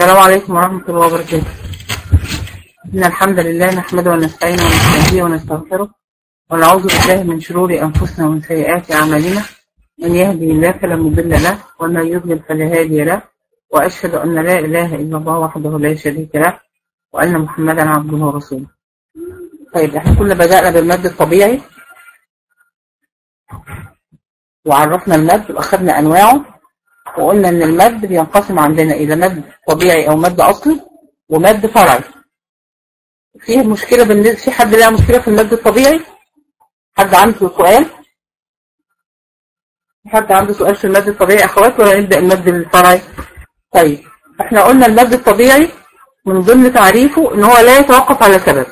السلام عليكم ورحمة الله وبركاته إن الحمد لله نحمده ونستعينه ونستهديه ونستغفره ونعوذ بالله من شرور أنفسنا ومن سيئات أعمالنا من يهدي الله فلا مضل له ومن يضلل فلا هادي له وأشهد أن لا إله إلا الله وحده لا شريك له وأن محمدا عبده ورسوله طيب احنا كنا بدأنا بالمد الطبيعي وعرفنا المد وأخذنا أنواعه وقلنا ان المد بينقسم عندنا الى مد طبيعي او مد اصلي ومد فرعي فيه مشكلة بالنسبة في حد لها مشكلة في المد الطبيعي حد عنده سؤال حد عنده سؤال في المد الطبيعي اخوات ولا نبدأ المد الفرعي طيب احنا قلنا المد الطبيعي من ضمن تعريفه ان هو لا يتوقف على سبب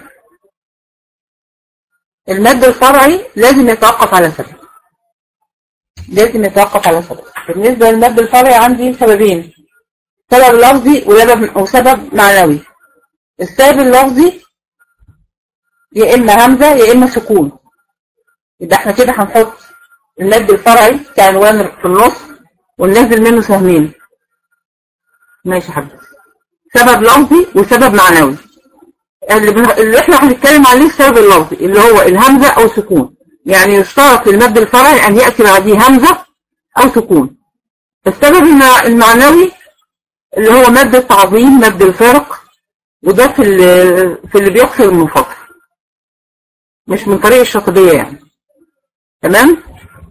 المد الفرعي لازم يتوقف على سبب لازم يتوقف على سبب بالنسبة للمد الفرعي عندي سببين سبب لفظي وسبب معنوي السبب اللفظي يا إما همزة يا إما سكون يبقى احنا كده هنحط المد الفرعي كعنوان في النص وننزل منه سهمين ماشي يا حبيبي سبب لفظي وسبب معنوي اللي احنا هنتكلم عليه السبب اللفظي اللي هو الهمزة أو سكون يعني يشترط للمد الفرعي أن يأتي بعديه همزة أو سكون السبب المعنوي اللي هو مد التعظيم مد الفرق وده في اللي, في اللي بيكسر المنفصل مش من طريق الشاطبية يعني تمام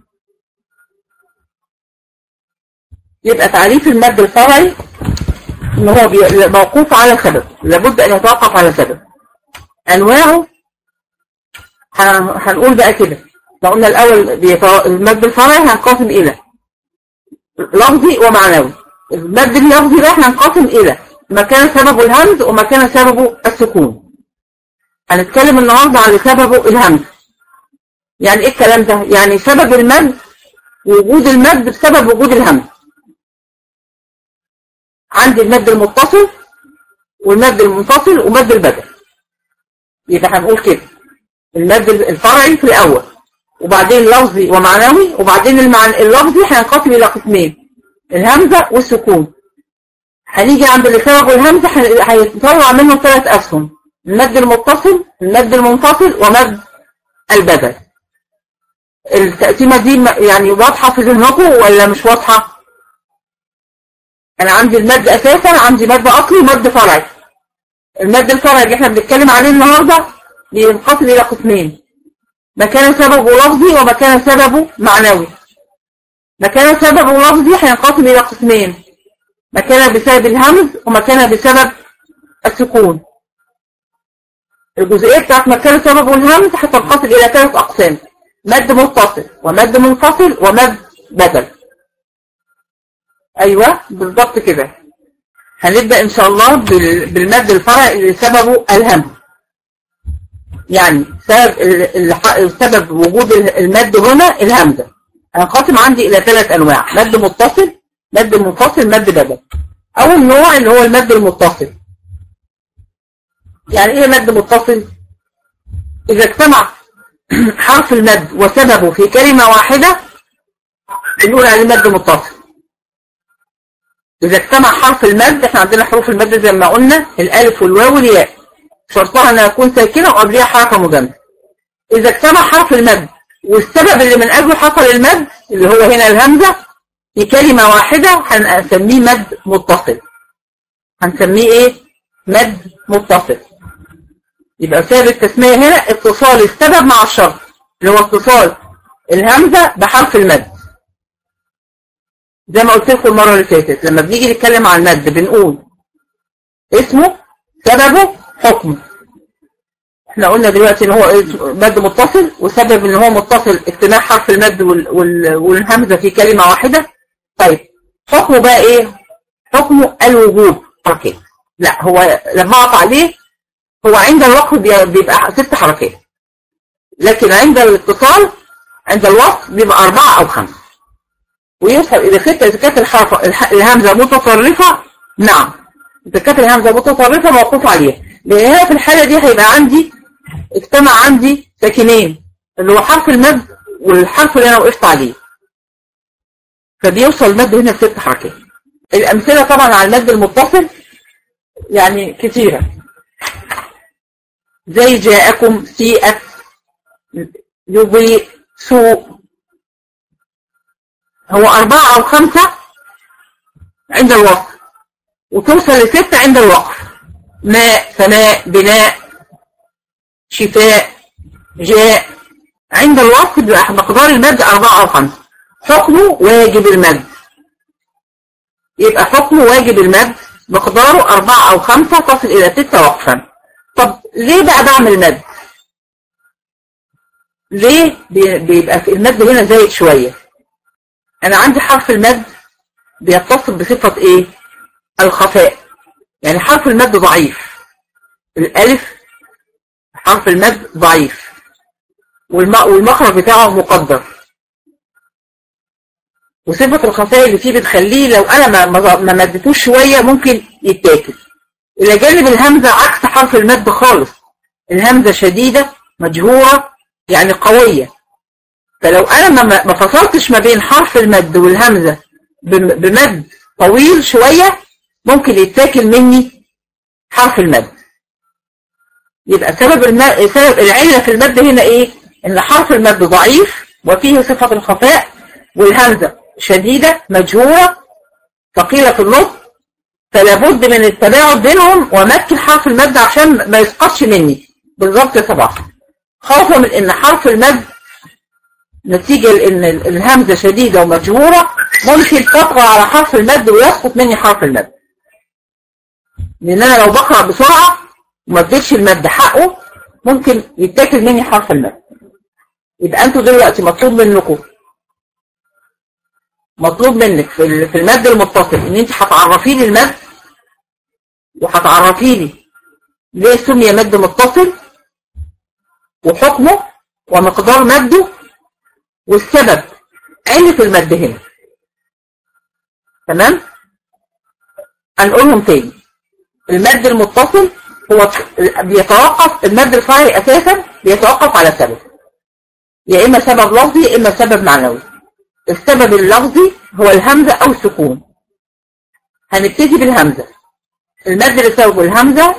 يبقى تعريف المد الفرعي ان هو موقوف على سبب لابد ان يتوقف على سبب انواعه هنقول بقى كده لو قلنا الاول المد الفرعي هنقسم الى لفظي ومعنوي المد اللفظي ده هنقسم الى مكان سببه الهمز ومكان سببه السكون هنتكلم النهارده على سببه الهمز يعني ايه الكلام ده يعني سبب المد وجود المد بسبب وجود الهمز عندي المد المتصل والمد المنفصل ومد البدل يبقى هنقول كده المد الفرعي في الاول وبعدين لفظي ومعنوي وبعدين المعن... اللفظي هينقسم الى قسمين الهمزه والسكون هنيجي عند اللي سببه الهمزه هيطلع منه ثلاث اسهم المد المتصل المد المنفصل ومد البدل التقسيمه دي يعني واضحه في ذهنكم ولا مش واضحه انا عندي المد اساسا عندي مد اصلي ومد فرعي المد الفرعي اللي احنا بنتكلم عليه النهارده بينقسم الى قسمين مكان سببه لفظي ومكان سببه معنوي مكان سببه لفظي هينقسم الى قسمين مكان بسبب الهمز ومكان بسبب السكون الجزئيه بتاعت مكان سببه الهمز هتنقسم الى ثلاث اقسام مد متصل ومد منفصل ومد بدل ايوه بالضبط كده هنبدا ان شاء الله بالمد الفرعي اللي سببه الهمز يعني سبب سبب وجود المد هنا الهمزة هنقسم عندي إلى ثلاث أنواع مد متصل مد منفصل مد بدل أول نوع اللي هو المد المتصل يعني إيه مد متصل؟ إذا اجتمع حرف المد وسببه في كلمة واحدة بنقول عليه مد متصل إذا اجتمع حرف المد احنا عندنا حروف المد زي ما قلنا الألف والواو والياء شرطها انها تكون ساكنة وقبلها حركة مجامدة اذا اجتمع حرف المد والسبب اللي من اجله حصل المد اللي هو هنا الهمزة في كلمة واحدة هنسميه مد متصل هنسميه ايه مد متصل يبقى سبب التسمية هنا اتصال السبب مع الشرط اللي هو اتصال الهمزة بحرف المد زي ما قلت لكم المرة اللي فاتت لما بنيجي نتكلم عن المد بنقول اسمه سببه حكم احنا قلنا دلوقتي ان هو مد متصل وسبب ان هو متصل اجتماع حرف المد وال وال والهمزه في كلمه واحده طيب حكمه بقى ايه حكمه الوجوب حركات لا هو لما اقف عليه هو عند الوقف بيبقى ست حركات لكن عند الاتصال عند الوقف بيبقى اربعه او خمسه ويوصل الى سته اذا كانت الحرف الهمزه متطرفه نعم اذا كانت الهمزه متطرفه موقوف عليها لان هنا في الحاله دي هيبقى عندي اجتمع عندي ساكنين اللي هو حرف المد والحرف اللي انا وقفت عليه فبيوصل المد هنا بست حركات الامثله طبعا على المد المتصل يعني كثيرة زي جاءكم سيئة يضيء سوء هو أربعة أو خمسة عند الوقف وتوصل لستة عند الوقف ماء سماء بناء شفاء جاء عند الوقف بيبقى مقدار المد أربعة أو خمسة حكمه واجب المد يبقى حكمه واجب المد مقداره أربعة أو خمسة تصل إلى ستة وقفا طب ليه بقى بعمل مد ليه بيبقى في المد هنا زايد شوية أنا عندي حرف المد بيتصل بصفة إيه الخفاء يعني حرف المد ضعيف الألف حرف المد ضعيف والمخرج بتاعه مقدر وصفة الخفاء اللي فيه بتخليه لو أنا ما, ما مدتوش شوية ممكن يتاكل إلى جانب الهمزة عكس حرف المد خالص الهمزة شديدة مجهورة يعني قوية فلو أنا ما فصلتش ما بين حرف المد والهمزة بمد طويل شوية ممكن يتاكل مني حرف المد يبقى سبب المد سبب العلة في المد هنا ايه ان حرف المد ضعيف وفيه صفة الخفاء والهمزة شديدة مجهورة ثقيلة في النص فلا بد من التباعد بينهم ومكن حرف المد عشان ما يسقطش مني بالظبط يا صباح خوفا من ان حرف المد نتيجة لان الهمزة شديدة ومجهورة ممكن تطغى على حرف المد ويسقط مني حرف المد لان انا لو بقرأ بسرعة وما اديتش المد حقه ممكن يتاكل مني حرف المد يبقى انتوا دلوقتي مطلوب منكم مطلوب منك في في المد المتصل ان انت هتعرفي لي المد وهتعرفي لي ليه سمي مد متصل وحكمه ومقدار مده والسبب علة المد هنا تمام هنقولهم تاني المد المتصل هو بيتوقف المد الفرعي اساسا بيتوقف على سبب يا اما سبب لفظي يا اما سبب معنوي السبب اللفظي هو الهمزة او السكون هنبتدي بالهمزة المد اللي سببه الهمزة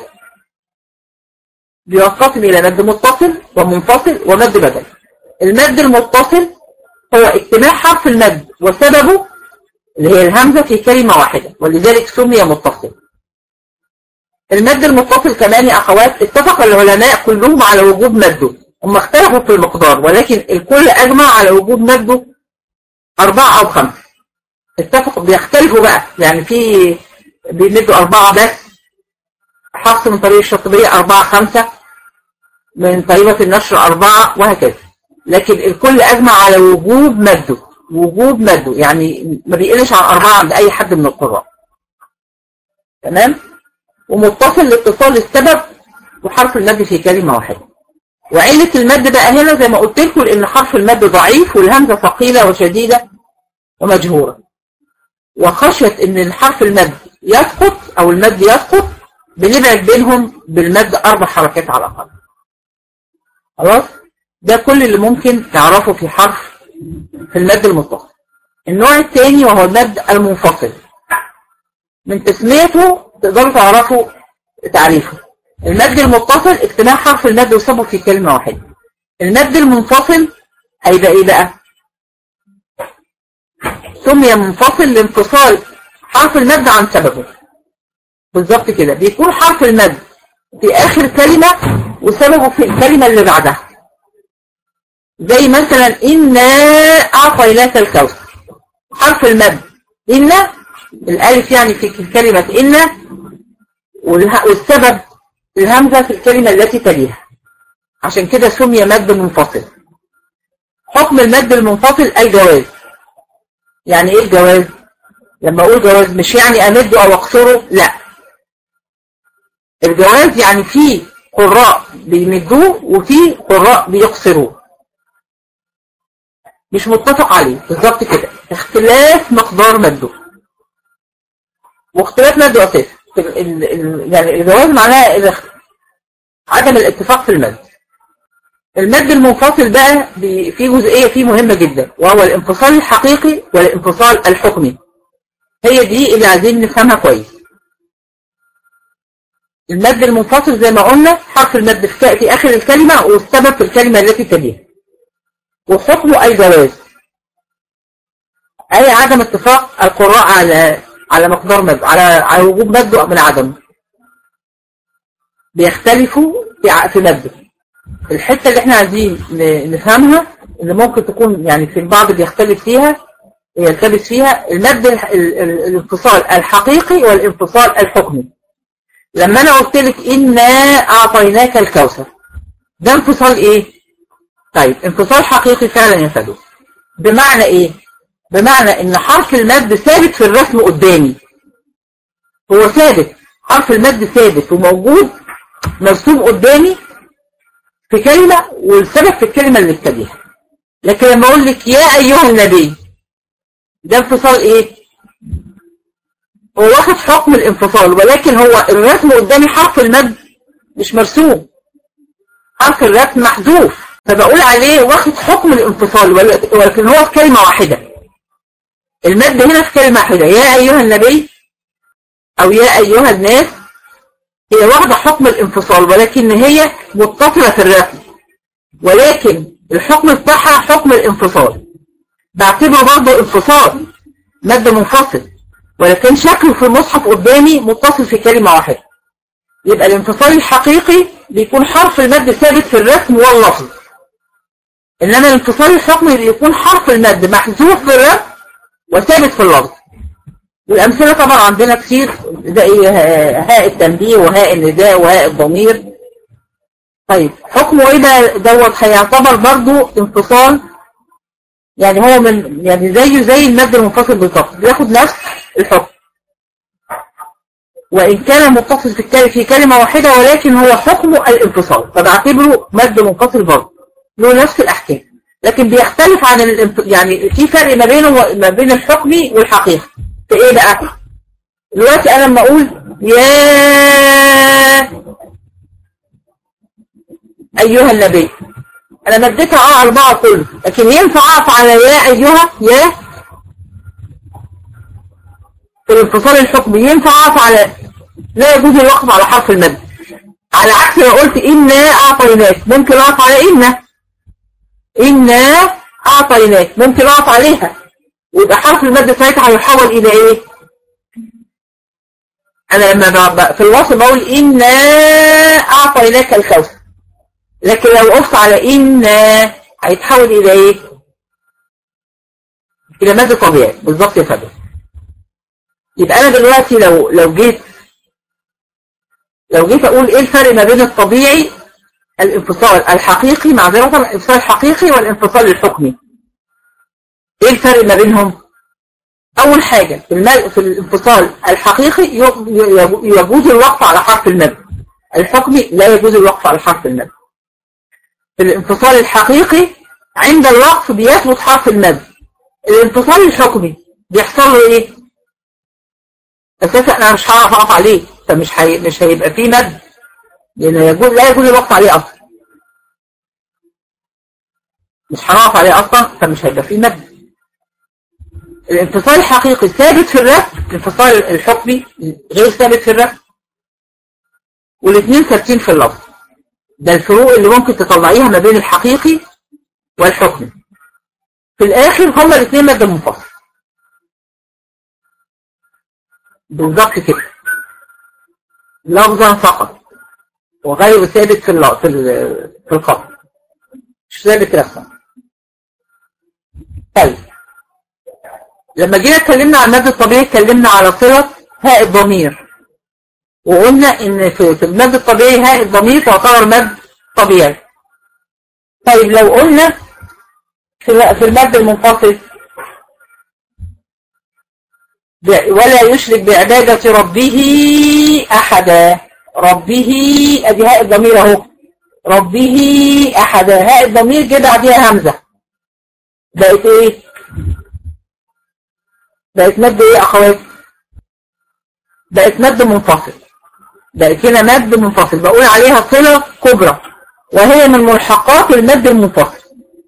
بينقسم الى مد متصل ومنفصل ومد بدل المد المتصل هو اجتماع حرف المد وسببه اللي هي الهمزة في كلمة واحدة ولذلك سمي متصل المد المتصل كمان يا أخوات اتفق العلماء كلهم على وجوب مده هم اختلفوا في المقدار ولكن الكل أجمع على وجوب مده أربعة أو خمسة اتفقوا بيختلفوا بقى يعني في بيمدوا أربعة بس حفص من طريق الشاطبية أربعة خمسة من طريقة النشر أربعة وهكذا لكن الكل أجمع على وجوب مده وجوب مده يعني ما بيقلش عن أربعة عند أي حد من القراء تمام ومتصل لاتصال السبب وحرف المد في كلمة واحدة وعلة المد بقى هنا زي ما قلت لكم لأن حرف المد ضعيف والهمزة ثقيلة وشديدة ومجهورة وخشية ان الحرف المد يسقط او المد يسقط بنبعد بينهم بالمد اربع حركات على الاقل خلاص ده كل اللي ممكن تعرفه في حرف في المد المتصل النوع الثاني وهو المد المنفصل من تسميته تقدروا تعرفوا تعريفه المد المتصل اجتماع حرف المد وسببه في كلمة واحدة المد المنفصل هيبقى ايه بقى سمي منفصل لانفصال حرف المد عن سببه بالظبط كده بيكون حرف المد في آخر كلمة وسببه في الكلمة اللي بعدها زي مثلا إنا أعطيناك الكوثر حرف المد إن الألف يعني في كلمة إن والسبب الهمزة في الكلمة التي تليها عشان كده سمي مد منفصل حكم المد المنفصل الجواز يعني ايه الجواز لما اقول جواز مش يعني امده او اقصره لا الجواز يعني في قراء بيمدوه وفي قراء بيقصروه مش متفق عليه بالظبط كده اختلاف مقدار مده واختلاف مده اساسا يعني الجواز معناه عدم الاتفاق في المد المد المنفصل بقى في جزئية فيه مهمة جدا وهو الانفصال الحقيقي والانفصال الحكمي هي دي اللي عايزين نفهمها كويس المد المنفصل زي ما قلنا حرف المد في في آخر الكلمة والسبب في الكلمة التي تليها وحكمه أي جواز أي عدم اتفاق القراء على على مقدار مد على على وجوب مد من عدم بيختلفوا في في مده الحتة اللي احنا عايزين نفهمها اللي ممكن تكون يعني في البعض بيختلف فيها يلتبس فيها المد الانفصال الحقيقي والانفصال الحكمي لما انا قلت لك انا اعطيناك الكوثر ده انفصال ايه طيب انفصال حقيقي فعلا يا فدو بمعنى ايه بمعنى ان حرف المد ثابت في الرسم قدامي هو ثابت حرف المد ثابت وموجود مرسوم قدامي في كلمة والسبب في الكلمة اللي ابتديها لكن لما اقول لك يا ايها النبي ده انفصال ايه هو واخد حكم الانفصال ولكن هو الرسم قدامي حرف المد مش مرسوم حرف الرسم محذوف فبقول عليه واخد حكم الانفصال ولكن هو في كلمة واحدة المد هنا في كلمة واحدة يا أيها النبي أو يا أيها الناس هي واخدة حكم الانفصال ولكن هي متصلة في الرسم ولكن الحكم بتاعها حكم الانفصال بعتبره برضه انفصال مد منفصل ولكن شكله في المصحف قدامي متصل في كلمة واحدة يبقى الانفصال الحقيقي بيكون حرف المد ثابت في الرسم واللفظ إنما الانفصال الحكمي بيكون حرف المد محذوف في الرسم وثابت في اللفظ والأمثلة طبعا عندنا كتير زي هاء التنبيه وهاء النداء وهاء الضمير طيب حكمه ايه ده دوت هيعتبر برضو انفصال يعني هو من يعني زيه زي المد المنفصل بالظبط بياخد نفس الحكم وإن كان متصل في في كلمة واحدة ولكن هو حكمه الانفصال فبعتبره مد منفصل برضه له نفس الأحكام لكن بيختلف عن الانف... يعني في فرق ما بينه ما بين الحكمي والحقيقي في ايه بقى دلوقتي انا لما اقول يا ايها النبي انا مديتها اه اربعة كله لكن ينفع اقف على يا ايها يا في الانفصال الحكمي ينفع اقف على لا يجوز الوقف على حرف المد على عكس لو قلت إنا أعطيناك ممكن أقف على إنا إنا أعطيناك ممكن أقف عليها ويبقى حرف المد ساعتها هيحول إلى إيه أنا لما في الوصف بقول إنا أعطيناك الكوثر لكن لو وقفت على إنا هيتحول إلى إيه إلى مد طبيعي بالظبط يا فندم يبقى أنا دلوقتي لو لو جيت لو جيت أقول إيه الفرق ما بين الطبيعي الانفصال الحقيقي معذرة الانفصال الحقيقي والانفصال الحكمي ايه الفرق ما بينهم اول حاجة في, في الانفصال الحقيقي يجوز الوقف على حرف المد الحكمي لا يجوز الوقف على حرف المد في الانفصال الحقيقي عند الوقف بيثبت حرف المد الانفصال الحكمي بيحصل له ايه اساسا انا مش هعرف اقف عليه فمش هي... مش هيبقى فيه مد لأن يجوز لا يجوز الوقت عليه أصلا مش هنقف عليه أصلا فمش هيبقى فيه مد الانفصال الحقيقي ثابت في الرسم الانفصال الحكمي غير ثابت في الرسم والاثنين ثابتين في اللفظ ده الفروق اللي ممكن تطلعيها ما بين الحقيقي والحكمي في الآخر هما الاثنين مادة منفصل بالظبط كده لفظا فقط وغير ثابت في في في الخط مش ثابت رسما طيب لما جينا اتكلمنا عن المد الطبيعي اتكلمنا على صلة هاء الضمير وقلنا ان في المد الطبيعي هاء الضمير تعتبر مد طبيعي طيب لو قلنا في المد المنفصل ولا يشرك بعبادة ربه أحدا ربه ادي هاء الضمير اهو ربه احد هاء الضمير جه بعديها همزه بقت ايه بقت مد ايه يا اخوات بقت مد منفصل بقت هنا مد منفصل بقول عليها صله كبرى وهي من ملحقات المد المنفصل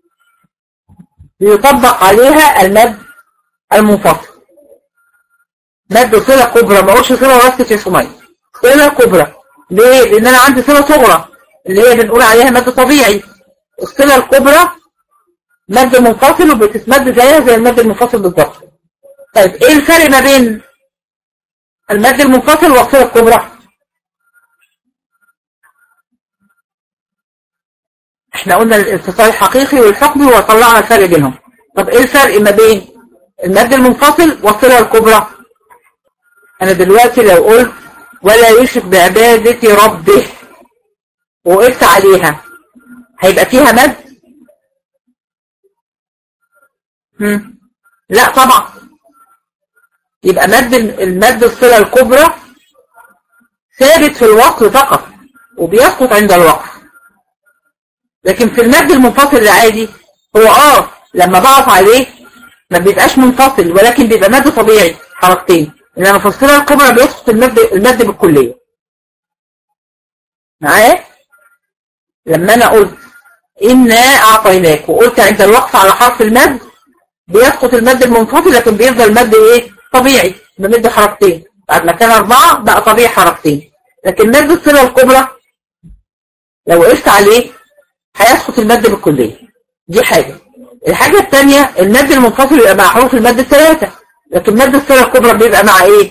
يطبق عليها المد المنفصل مد صله كبرى ما اقولش صله واسكت يا سميه صله كبرى ليه؟ لان انا عندي صلة صغرى اللي هي بنقول عليها مد طبيعي الصلة الكبرى مد منفصل وبتتمد زيها زي المد المنفصل بالظبط طيب ايه الفرق ما بين المد المنفصل والصلة الكبرى احنا قلنا الاتصال الحقيقي والحكمي وطلعنا الفرق بينهم طب ايه الفرق ما بين المد المنفصل والصلة الكبرى انا دلوقتي لو قلت ولا يشرك بعبادة ربه وقلت عليها هيبقى فيها مد هم. لا طبعا يبقى مد المد الصلة الكبرى ثابت في الوقت فقط وبيسقط عند الوقف لكن في المد المنفصل العادي هو اه لما بقف عليه ما بيبقاش منفصل ولكن بيبقى مد طبيعي حركتين انما في الصلة الكبرى بيسقط المد المد بالكلية معايا لما انا قلت انا اعطيناك وقلت عند الوقف على حرف المد بيسقط المد المنفصل لكن بيفضل المد ايه طبيعي بمد حركتين بعد ما كان اربعة بقى طبيعي حركتين لكن مد الصلة الكبرى لو وقفت عليه هيسقط المد بالكلية دي حاجة الحاجة الثانية المد المنفصل يبقى مع حروف المد الثلاثة لكن مد الصلة الكبرى بيبقى مع ايه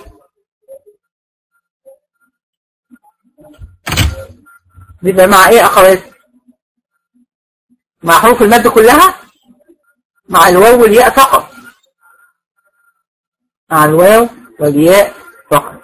بيبقى مع ايه اخوات مع حروف المد كلها مع الواو والياء فقط مع الواو والياء فقط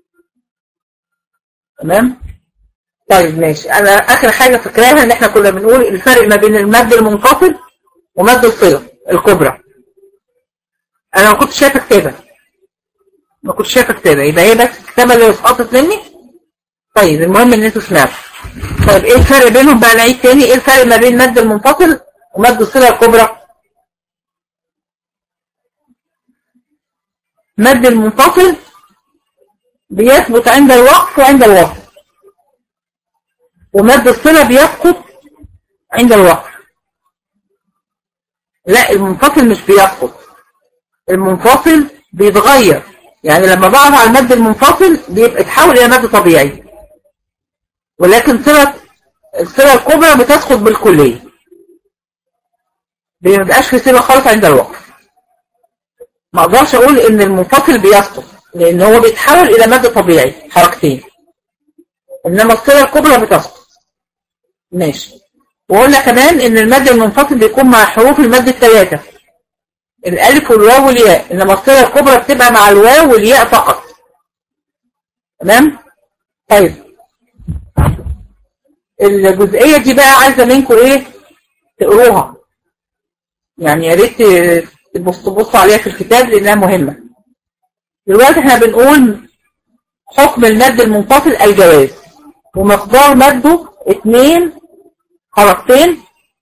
تمام طيب ماشي انا اخر حاجة فاكراها ان احنا كنا بنقول الفرق ما بين المد المنفصل ومد الصلة الكبرى انا ما كنتش شايفه كتابة ما كنتش شايفه كتابة يبقى هي بس الكتابة اللي سقطت مني طيب المهم ان انتوا سمعتوا طيب ايه الفرق بينهم بقى نعيد تاني ايه الفرق ما بين مد المنفصل ومد الصلة الكبرى مد المنفصل بيثبت عند الوقف وعند الوقف ومد الصلة بيسقط عند الوقف لا المنفصل مش بيسقط المنفصل بيتغير يعني لما بقف على المد المنفصل بيبقى تحول الى مد طبيعي ولكن صلة الصلة الكبرى بتسقط بالكلية بيبقاش في صلة خالص عند الوقف ما اقدرش اقول ان المنفصل بيسقط لان هو بيتحول الى مد طبيعي حركتين انما الصلة الكبرى بتسقط ماشي وقلنا كمان ان المد المنفصل بيكون مع حروف المد الثلاثة الالف والواو والياء انما الصلة الكبرى بتبقى مع الواو والياء فقط تمام طيب الجزئية دي بقى عايزة منكم ايه تقروها يعني يا ريت تبصوا تبصوا عليها في الكتاب لانها مهمة دلوقتي احنا بنقول حكم المد المنفصل الجواز ومقدار مده اتنين حركتين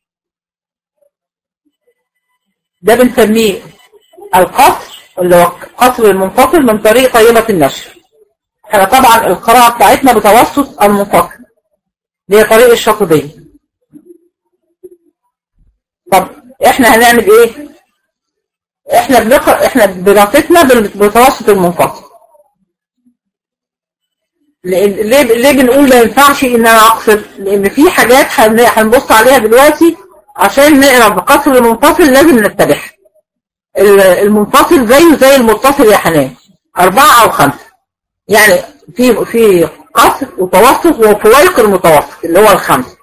ده بنسميه القصر اللي هو قصر المنفصل من طريق طيبة النشر احنا طبعا القراءة بتاعتنا بتوسط المنفصل دي طريق الشاطبية طب احنا هنعمل ايه احنا بنقرأ احنا دراستنا بتوسط المنفصل ليه ليه بنقول ما ينفعش ان انا اقصر لان في حاجات هنبص عليها دلوقتي عشان نقرا بقصر المنفصل لازم نتبعها المنفصل زيه زي المتصل يا حنان أربعة أو خمسة يعني في في قصر وتوسط وفوائق المتوسط اللي هو الخمسة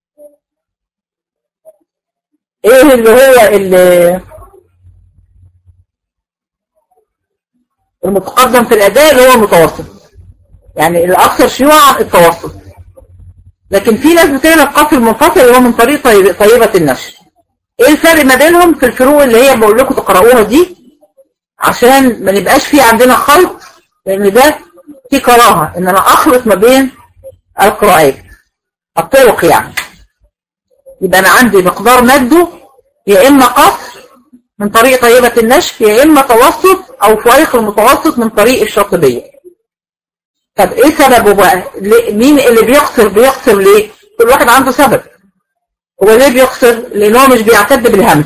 ايه اللي هو اللي المتقدم في الأداء اللي هو المتوسط يعني الأكثر شيوعا التوسط لكن في ناس بتقرا القصر المنفصل اللي هو من طريق طيب طيبة النشر ايه الفرق ما بينهم في الفروق اللي هي بقول لكم تقرأوها دي عشان ما نبقاش في عندنا خلط لان ده في كراهة ان انا اخلط ما بين القراءات الطرق يعني يبقى انا عندي مقدار مده يا اما قصر من طريق طيبة النشر يا اما توسط او فوائق المتوسط من طريق الشاطبية طب ايه سببه بقى مين اللي بيقصر بيقصر ليه كل واحد عنده سبب هو ليه بيقصر لان هو مش بيعتد بالهمز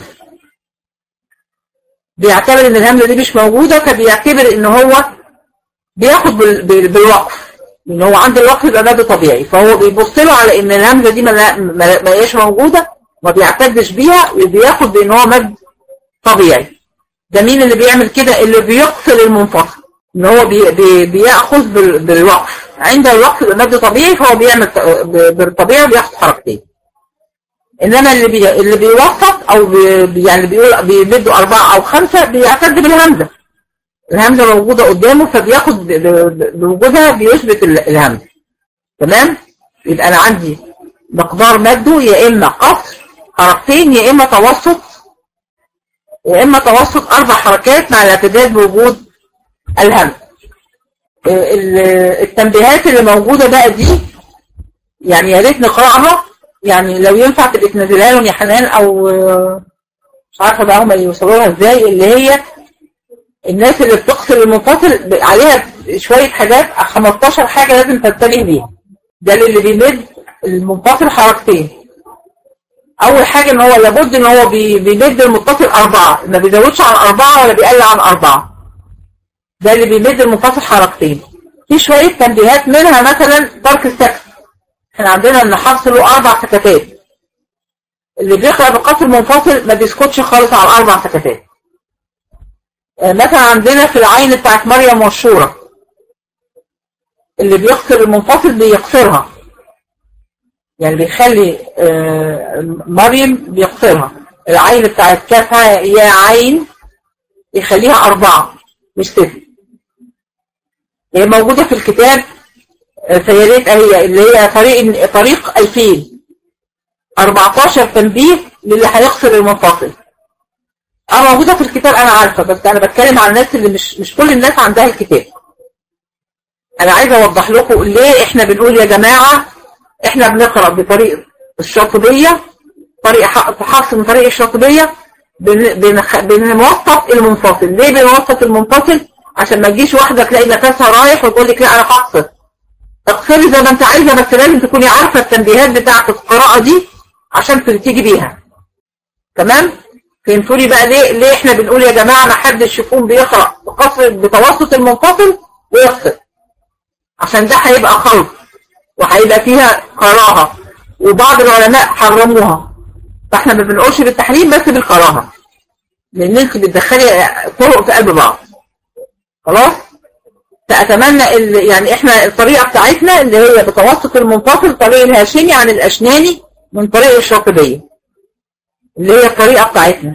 بيعتبر ان الهمزه دي مش موجوده فبيعتبر ان هو بياخد بالوقف ان هو عند الوقف يبقى مد طبيعي فهو بيبص له على ان الهمزه دي ما ما هياش موجوده ما بيعتدش بيها وبياخد بان هو مد طبيعي ده مين اللي بيعمل كده اللي بيقفل المنفصل ان هو بي بي بياخذ بالوقف عند الوقف يبقى مد طبيعي فهو بيعمل بالطبيعي بياخد حركتين انما اللي بي اللي بيوسط او بي يعني بيقول بيمدوا اربعه او خمسه بيعتد بالهمزه الهمزة موجودة قدامه فبياخد بوجودها بيثبت الهمزة تمام يبقى أنا عندي مقدار مده يا إما قصر حركتين يا إما توسط يا إما توسط أربع حركات مع الاعتداد بوجود الهمزة التنبيهات اللي موجودة بقى دي يعني يا ريت نقرأها يعني لو ينفع تبقى تنزلها لهم يا حنان أو مش عارفة بقى هم يوصلوها ازاي اللي هي الناس اللي بتقصر المنفصل عليها شوية حاجات 15 حاجة لازم تنتبه ليها ده اللي بيمد المنفصل حركتين أول حاجة إن هو لابد إن هو بيمد المتصل أربعة ما بيزودش عن أربعة ولا بيقل عن أربعة ده اللي بيمد المنفصل حركتين في شوية تنبيهات منها مثلا ترك السكت احنا عندنا إن حفص له أربع سكتات اللي بيقرأ بقصر منفصل ما بيسكتش خالص على الأربع سكتات مثلا عندنا في العين بتاعت مريم والشورى اللي بيقصر المنفصل بيقصرها يعني بيخلي مريم بيقصرها العين بتاعت كافها يا عين يخليها أربعة مش ستة هي موجودة في الكتاب سيارات هي اللي هي طريق طريق 2000 14 تنبيه للي هيقصر المنفصل اه موجودة في الكتاب انا عارفة بس انا بتكلم عن الناس اللي مش مش كل الناس عندها الكتاب انا عايزة اوضح لكم ليه احنا بنقول يا جماعة احنا بنقرأ بطريق الشاطبية طريق حفص من طريق الشاطبية بنوسط المنفصل ليه بنوسط المنفصل عشان ما تجيش واحدة تلاقي نفسها رايح وتقول لك لا انا هقصر اقصري زي ما انت عايزة بس لازم تكوني عارفة التنبيهات بتاعة القراءة دي عشان تيجي بيها تمام فهمتوني بقى ليه ليه احنا بنقول يا جماعة ما حدش يكون بيقرأ بقصر بتوسط المنفصل ويقصر عشان ده هيبقى خلط وهيبقى فيها كراهة وبعض العلماء حرموها فاحنا ما بنقولش بالتحريم بس بالكراهة لان انت بتدخلي طرق في قلب بعض خلاص فأتمنى يعني احنا الطريقة بتاعتنا اللي هي بتوسط المنفصل طريق الهاشمي عن الأشناني من طريق الشاطبية اللي هي الطريقة بتاعتنا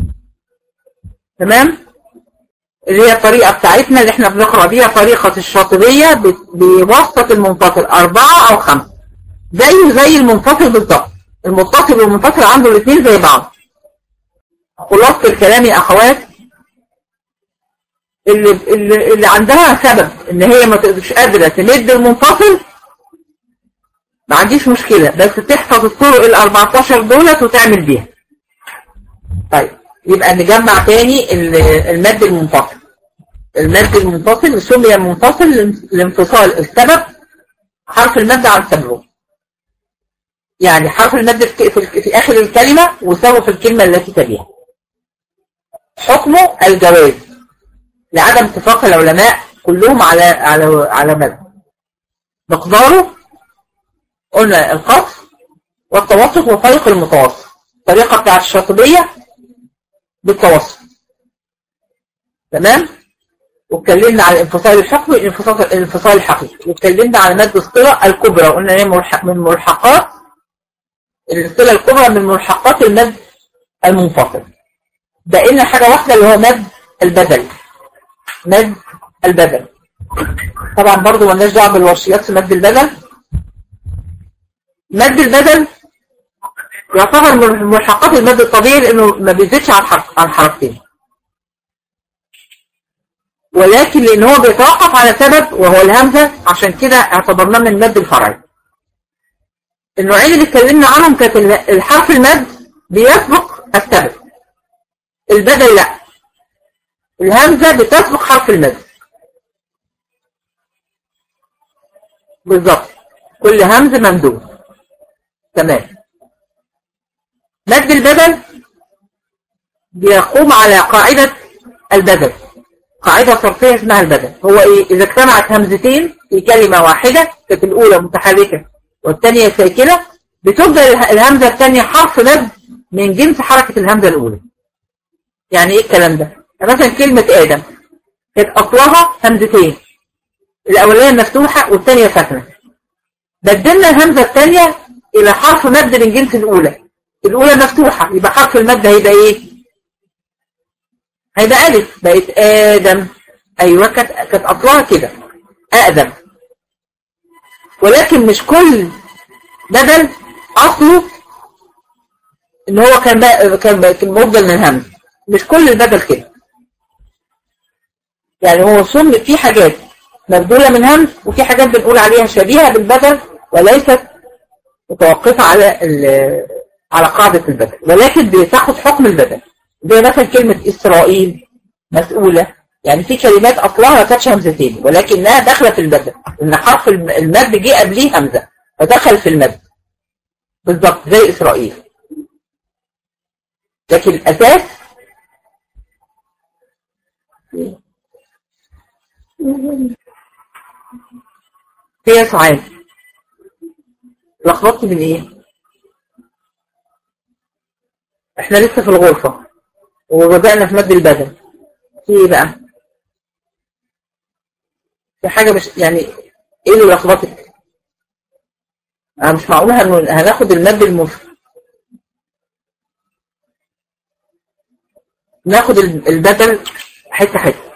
تمام اللي هي الطريقة بتاعتنا اللي احنا بنقرأ بيها طريقة الشاطبية بوسط المنفصل أربعة أو خمسة زيه زي المنفصل بالظبط المتصل والمنفصل عنده الاثنين زي بعض خلاصة الكلام يا أخوات اللي, اللي, اللي عندها سبب ان هي ما تقدرش قادرة تمد المنفصل ما عنديش مشكلة بس تحفظ الطرق ال 14 دولت وتعمل بيها طيب يبقى نجمع تاني المد المنفصل المد المنفصل سمي منفصل لانفصال السبب حرف المد عن سببه يعني حرف المد في, في, في آخر الكلمة وسببه في الكلمة التي تليها حكمه الجواز لعدم اتفاق العلماء كلهم على على على مد مقداره قلنا القصر والتوسط وفريق المتوسط الطريقة بتاعت الشاطبية بالتوسط تمام واتكلمنا على الانفصال الحكمي الانفصال الانفصال الحقيقي واتكلمنا على مد الصلة الكبرى قلنا هي من ملحقات الصلة الكبرى من ملحقات المد المنفصل بقى لنا حاجة واحدة اللي هو مد البدل مد البدل طبعا برضو مالناش دعوه بالوصيات في مد البدل مد البدل يعتبر من ملحقات المد الطبيعي لانه ما بيزيدش عن حرف عن حركتين ولكن لان هو بيتوقف على سبب وهو الهمزه عشان كده اعتبرناه من المد الفرعي النوعين اللي اتكلمنا عنهم كانت الحرف المد بيسبق السبب البدل لا الهمزة بتسبق حرف المد بالظبط كل همزة ممدود تمام مد البدل بيقوم على قاعدة البدل قاعدة صرفية اسمها البدل هو ايه اذا اجتمعت همزتين في كلمة واحدة كانت الأولى متحركة والثانية ساكنة بتبدأ الهمزة الثانية حرف مد من جنس حركة الهمزة الأولى يعني إيه الكلام ده؟ مثلا كلمة آدم كانت أصلها همزتين الأولانية مفتوحة والثانية ساكنة بدلنا الهمزة الثانية إلى حرف مد من جنس الأولى الأولى مفتوحة يبقى حرف المد هيبقى إيه؟ هيبقى ألف بقت آدم أيوة كانت كانت أصلها كده أقدم ولكن مش كل بدل أصله إن هو كان بقى كان مبدل من همز مش كل البدل كده يعني هو صم في حاجات مبدولة من همز وفي حاجات بنقول عليها شبيهة بالبدل وليست متوقفة على على قاعدة البدل ولكن بتاخد حكم البدل زي مثلا كلمة إسرائيل مسؤولة يعني في كلمات أصلها ما كانتش همزتين ولكنها داخلة في البدل إن حرف المد جه قبليه همزة فدخل في المد بالظبط زي إسرائيل لكن الأساس هي سعاد لخبطت من ايه احنا لسه في الغرفة وبدأنا في مد البدن في ايه بقى في حاجة مش يعني ايه اللي لخبطك انا مش معقول هناخد المد المفرد ناخد البدل حتة حتة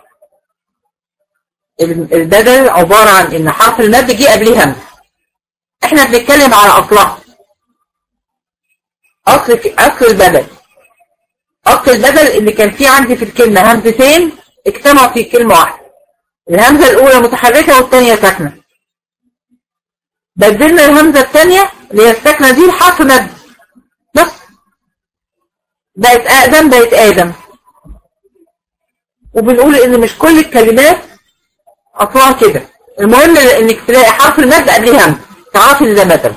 البدل عبارة عن ان حرف المد جه قبليه همز احنا بنتكلم على اصلها اصل اصل البدل اصل البدل اللي كان فيه عندي في الكلمة همزتين اجتمعوا في كلمة واحدة الهمزة الاولى متحركة والثانية ساكنة بدلنا الهمزة الثانية اللي هي الساكنة دي لحرف مد بس بقت اقدم بقت ادم وبنقول ان مش كل الكلمات اصلها كده المهم انك تلاقي حرف المد قبليه همزه تعرفي ان ده بدل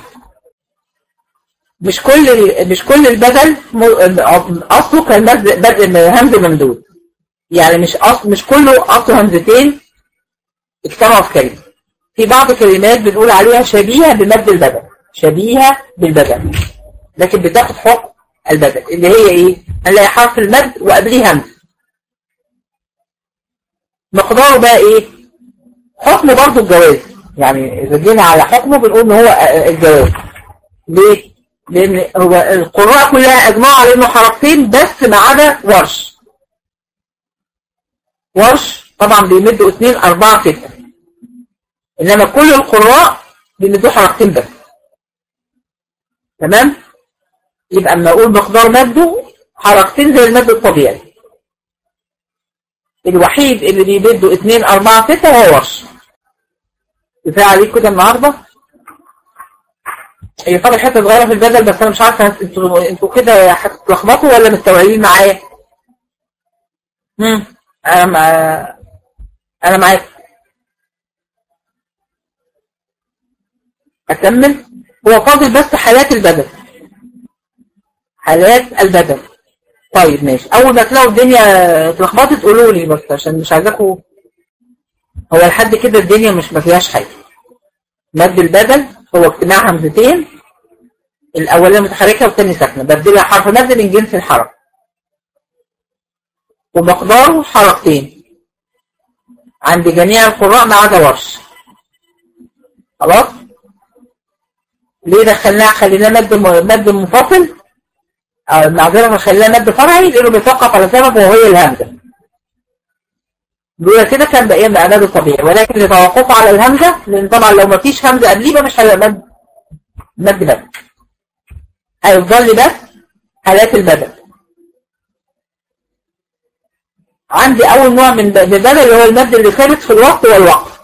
مش كل مش كل البدل اصله كان بدل همزه ممدود يعني مش أصل مش كله اصله همزتين اجتمعوا في كلمه في بعض الكلمات بنقول عليها شبيهه بمد البدل شبيهه بالبدل لكن بتاخد حكم البدل اللي هي ايه هنلاقي حرف المد وقبليه همزه مقداره بقى ايه حكمه برضه الجواز يعني اذا جينا على حكمه بنقول ان هو الجواز ليه لان هو القراء كلها اجمعوا على انه حركتين بس ما عدا ورش ورش طبعا بيمدوا اثنين اربعة ستة انما كل القراء بيمدوا حركتين بس تمام يبقى اما اقول مقدار مده حركتين زي المد الطبيعي الوحيد اللي بيمدوا اثنين اربعة ستة هو ورش كفايه عليك كده النهارده هي طبعا حته صغيره في البدل بس انا مش عارفه انتوا انتوا كده هتتلخبطوا ولا مستوعبين معايا امم انا مع... انا معاك اكمل هو فاضل بس حالات البدل حالات البدل طيب ماشي اول ما تلاقوا الدنيا اتلخبطت قولوا لي بس عشان مش عايزاكم هو لحد كده الدنيا مش ما فيهاش حاجه مد البدل هو اجتماع همزتين الاولانيه متحركه والثانيه ساكنه ببدلها حرف مد من جنس الحركه ومقداره حركتين عند جميع القراء ما عدا ورش خلاص ليه دخلناه خليناه مد مد منفصل او المعذره خليناه مد فرعي لانه بيتوقف على سبب وهي الهمزه دول كده كان بقى معناه طبيعي ولكن لتوقفه على الهمزه لان طبعا لو ما فيش همزه قبليه مش هيبقى مد مد بدل هيفضل لي بس حالات البدل عندي اول نوع من البدل اللي هو المد اللي ثابت في الوقت والوقف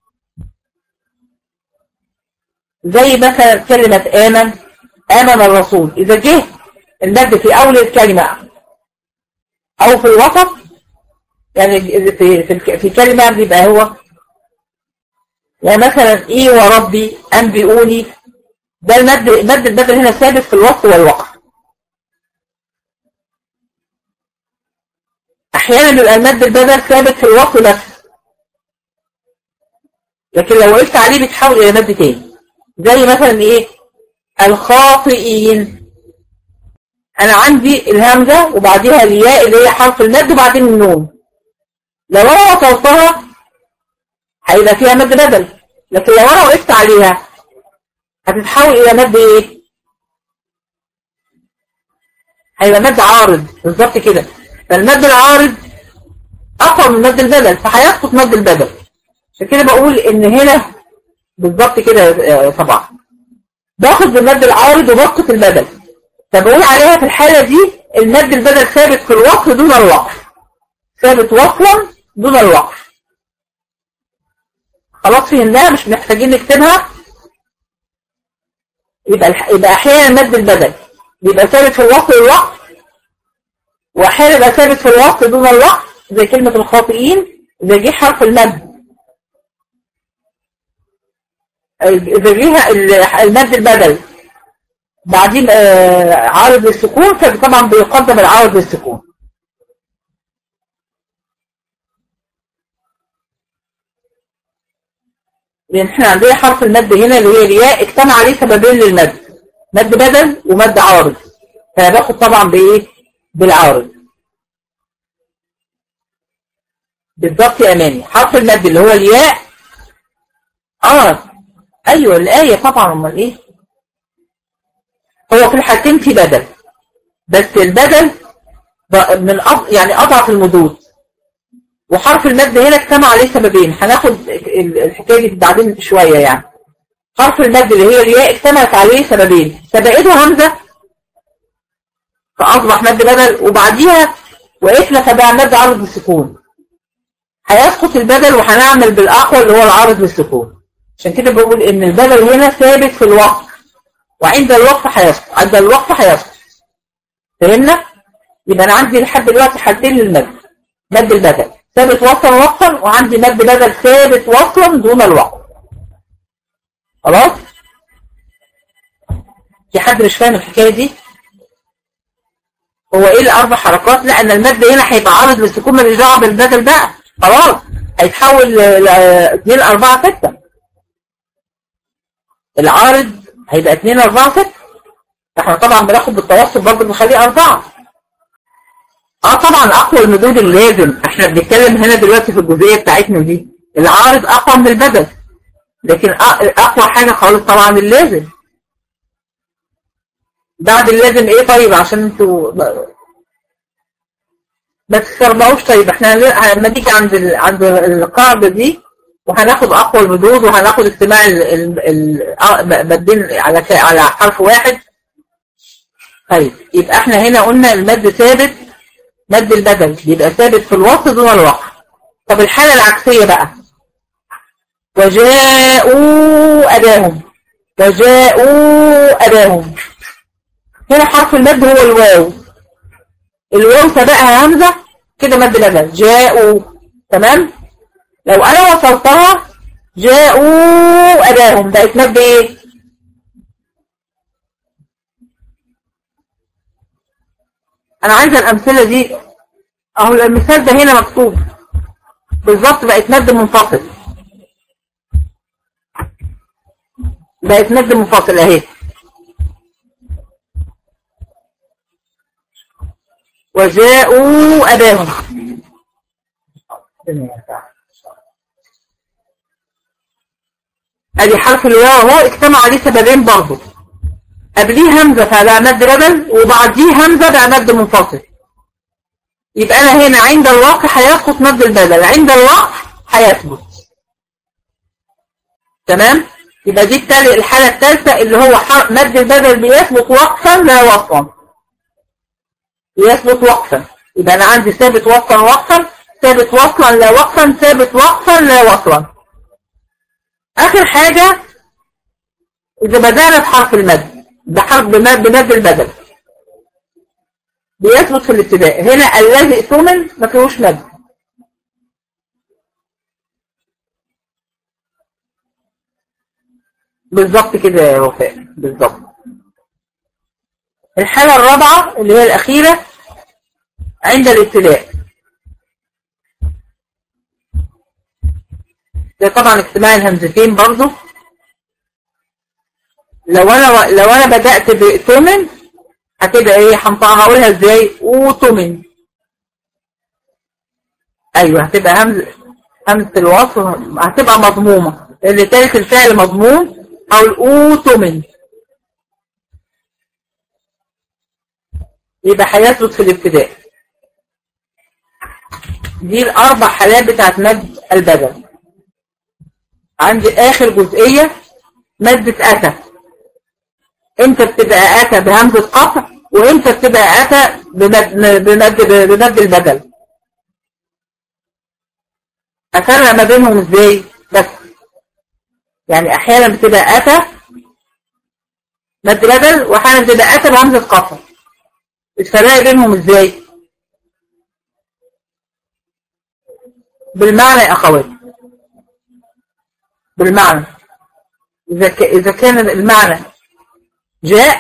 زي مثلا كلمة آمن آمن الرسول إذا جه المد في أول الكلمة أو في الوسط يعني في في, في كلمة بيبقى هو يعني مثلا إيه وربي أنبئوني ده المد مد البدل هنا ثابت في الوقت والوقف احيانا بيبقى المد البدل ثابت في الوقت بس لكن لو وقفت عليه بيتحول الى مد تاني زي مثلا ايه الخاطئين انا عندي الهمزة وبعديها الياء اللي هي حرف المد وبعدين النون لو انا وصلتها هيبقى فيها مد بدل لكن لو انا وقفت عليها هتتحول الى مد ايه هيبقى مد عارض بالظبط كده فالمد العارض اقوى من مد البدل فهيسقط مد البدل عشان كده بقول ان هنا بالظبط كده طبعا باخد بالمد العارض وبسقط البدل فبقول عليها في الحالة دي المد البدل ثابت في الوقف دون الوقف ثابت وصلا دون الوقف خلاص فهمناها مش محتاجين نكتبها يبقى يبقى احيانا مد البدل بيبقى ثابت في الوقف والوقف واحيانا يبقى ثابت في الوقف دون الوقف زي كلمة الخاطئين زي جه حرف المد زي جه المد البدل بعدين عارض للسكون فطبعا بيقدم العارض للسكون لان احنا عندنا حرف المد هنا اللي هي الياء اجتمع عليه سببين للمد مد بدل ومد عارض فباخد طبعا بايه بالعارض بالضبط يا اماني حرف المد اللي هو الياء اه ايوه الايه طبعا امال ايه هو في الحالتين في بدل بس البدل من أض... يعني اضعف المدود وحرف المد هنا اجتمع عليه سببين هناخد الحكايه دي بعدين شويه يعني حرف المد اللي هي الياء اجتمعت عليه سببين سبقته همزه فاصبح مد بدل وبعديها وقفنا تبع مد عرض السكون هيسقط البدل وهنعمل بالاقوى اللي هو العارض للسكون عشان كده بقول ان البدل هنا ثابت في الوقت وعند الوقف هيسقط عند الوقف هيسقط فهمنا يبقى انا عندي لحد دلوقتي حالتين للمد مد البدل ثابت وصلا وقفا وعندي مد بدل ثابت وصلا دون الوقف خلاص في حد مش فاهم الحكايه دي هو ايه الاربع حركات لا ان المد هنا هيبقى عارض للسكون ماليش دعوه بالبدل بقى خلاص هيتحول ل 2 4 6 العارض هيبقى 2 4 6 احنا طبعا بناخد بالتوسط برضه بنخليه 4 اه طبعا اقوى المدود اللازم احنا بنتكلم هنا دلوقتي في الجزئيه بتاعتنا دي العارض اقوى من البدل لكن اقوى حاجه خالص طبعا اللازم بعد اللازم ايه طيب عشان انتوا ما تستربعوش طيب احنا لما نيجي عند ال... عند القاعده دي وهناخد اقوى المدود وهناخد اجتماع المدين على على حرف واحد طيب يبقى احنا هنا قلنا المد ثابت مد البدل بيبقى ثابت في الوسط دون الوقف طب الحالة العكسية بقى وجاءوا أداهم وجاءوا أداهم هنا حرف المد هو الواو الواو سبقها همزة كده مد بدل جاءوا تمام لو أنا وصلتها جاءوا أداهم بقت مد إيه انا عايزه الامثله دي اهو المثال ده هنا مكتوب بالظبط بقت مد منفصل بقت مد منفصل اهي وجاءوا اباهم ادي حرف الواو اهو اجتمع عليه سببين برضه قبليه همزة فبقى مد بدل وبعديه همزة بقى مد منفصل يبقى أنا هنا عند الوقع هيسقط مد البدل عند الوقع هيثبت تمام يبقى دي التالي الحالة الثالثة اللي هو مد البدل بيثبت وقفا لا وصلا بيثبت وقفا يبقى أنا عندي ثابت وقفا وقفا ثابت وصلا لا وقفا ثابت وقفا لا وصلا آخر حاجة إذا بدأنا بحرف المد بحرف بمد البدل بيثبت في الابتداء هنا الذي ائتمن ما فيهوش مد بالظبط كده يا وفاء بالظبط الحالة الرابعة اللي هي الأخيرة عند الابتداء ده طبعا اجتماع الهمزتين برضو لو انا لو انا بدأت بتومن هتبقى ايه هقولها ازاي اوتومن ايوه هتبقى همزة همزة الوصف هتبقى مضمومة اللي تالت الفعل مضموم او الاوتومن يبقى هيثبت في الابتداء دي الاربع حالات بتاعت مد البدل عندي اخر جزئية مادة اتى امتى بتبقى اتى بهمزة قطع وامتى بتبقى اتى بمد, بمد, بمد البدل افرق ما بينهم ازاي بس يعني احيانا بتبقى اتى مد بدل واحيانا بتبقى اتى بهمزة قطع الفرق بينهم ازاي بالمعنى يا اخواتي بالمعنى إذا, ك... إذا كان المعنى جاء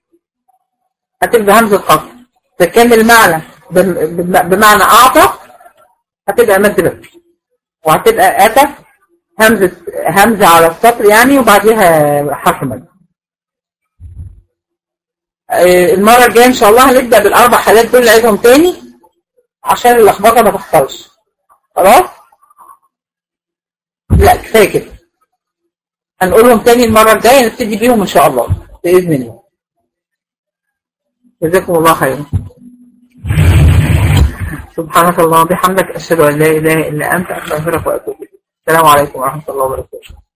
هتبقى همزة قطع إذا كان المعنى بمعنى أعطى هتبقى مد بدل وهتبقى أتى همزة همزة على السطر يعني وبعديها حرف مد المرة الجاية إن شاء الله هنبدأ بالأربع حالات دول نعيدهم تاني عشان اللخبطة ما تحصلش خلاص؟ لا كفاية كده هنقولهم تاني المرة الجاية نبتدي بيهم إن شاء الله بإذن الله جزاكم الله خيرا سبحانك اللهم وبحمدك أشهد أن لا إله إلا أنت أستغفرك وأتوب إليك السلام عليكم ورحمة الله وبركاته